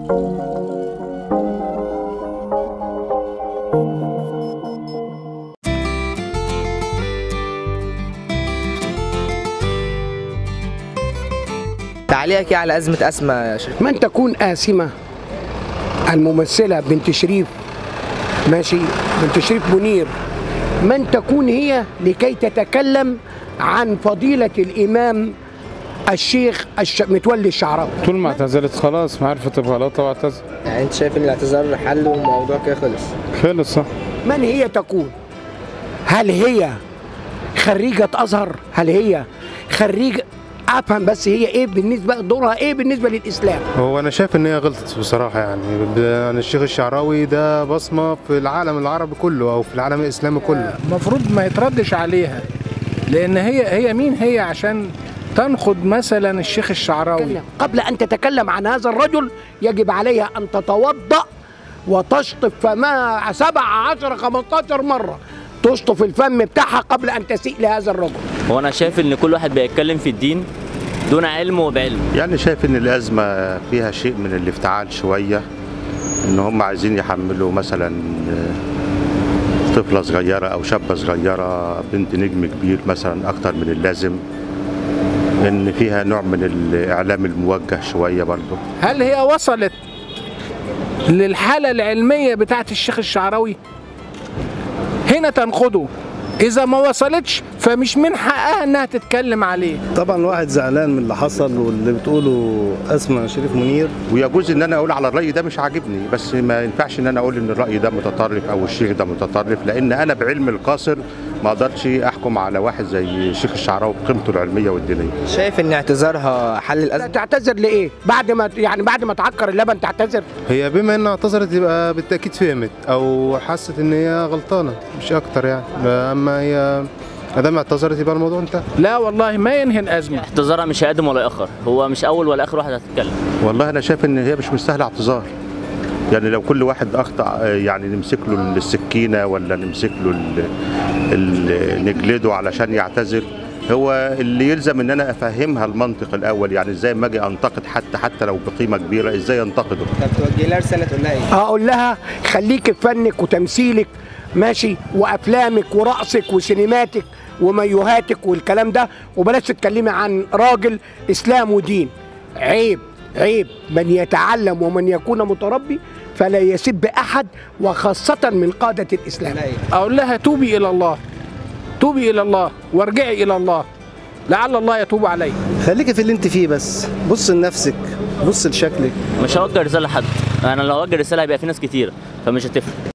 تعليقك إيه على أزمة أسماء يا شريف من تكون آسمة الممثلة بنت شريف ماشي بنت شريف منير من تكون هي لكي تتكلم عن فضيلة الإمام الشيخ الش... متولي الشعراوي طول ما اعتزلت خلاص ما عرفت بغلطها واعتزل يعني أنت شايف إن الاعتذار حل والموضوع كده خلص خلص صح من هي تكون هل هي خريجة أزهر هل هي خريجة أفهم بس هي إيه بالنسبة دورها إيه بالنسبة للإسلام هو انا شايف ان هي غلطت بصراحه يعني ب- يعني الشيخ الشعراوي ده بصمه في العالم العربي كله او في العالم الاسلامي كله المفروض ما يتردش عليها لان هي هي مين هي عشان تنقد مثلا الشيخ الشعراوي قبل أن تتكلم عن هذا الرجل يجب عليها أن تتوضأ وتشطف فمها سبع عشر 15 مرة تشطف الفم بتاعها قبل أن تسيء لهذا الرجل هو انا شايف ان كل واحد بيتكلم في الدين دون علم وبعلم يعني شايف ان الازمه فيها شيء من الافتعال شويه ان هم عايزين يحملوا مثلا طفله صغيره او شابه صغيره بنت نجم كبير مثلا اكتر من اللازم ان فيها نوع من الاعلام الموجه شويه برضه هل هي وصلت للحالة العلمية بتاعت الشيخ الشعراوي هنا تنقده إذا ما وصلتش فمش من حقها إنها تتكلم عليه طبعا الواحد زعلان من اللي حصل واللي بتقوله اسمع شريف منير ويجوز ان انا اقول على الراي ده مش عاجبني بس ما ينفعش ان انا اقول ان الراي ده متطرف او الشيخ ده متطرف لان انا بعلم القاصر ما اقدرش احكم على واحد زي الشيخ الشعراوي بقيمته العلميه والدينيه شايف إن اعتذارها حل الأزمة تعتذر لإيه؟ بعد ما يعني بعد ما تعكر اللبن تعتذر هي بما انها اعتذرت يبقى بالتاكيد فهمت او حست ان هي غلطانه مش اكتر يعني اما هي ادام اعتذرت يبقى الموضوع انتهى لا والله ما ينهي الأزمة اعتذارها مش هيقدم ولا يأخر هو مش اول ولا اخر واحد هتتكلم والله انا شايف ان هي مش مستاهله اعتذار يعني لو كل واحد اخطا آه، يعني نمسك له السكينه ولا نمسك له ال- ال- نجلده علشان يعتذر هو اللي يلزم ان انا افهمها المنطق الاول يعني ازاي ما اجي انتقد حتى حتى لو بقيمه كبيره ازاي انتقده طب توجه لها رسالة تقول لها إيه؟ هقول لها خليك في فنك وتمثيلك ماشي وافلامك ورقصك وسينماتك ومايوهاتك والكلام ده وبلاش تتكلمي عن راجل اسلام ودين عيب عيب من يتعلم ومن يكون متربي فلا يسب احد وخاصه من قاده الاسلام أقول لها توبي إلى الله توبي إلى الله وارجعي إلى الله لعل الله يتوب عليك خليكي في اللي انت فيه بس بص لنفسك بص لشكلك مش هوجه رساله لحد انا لو هوجه رساله هيبقى في ناس كتير فمش هتفرق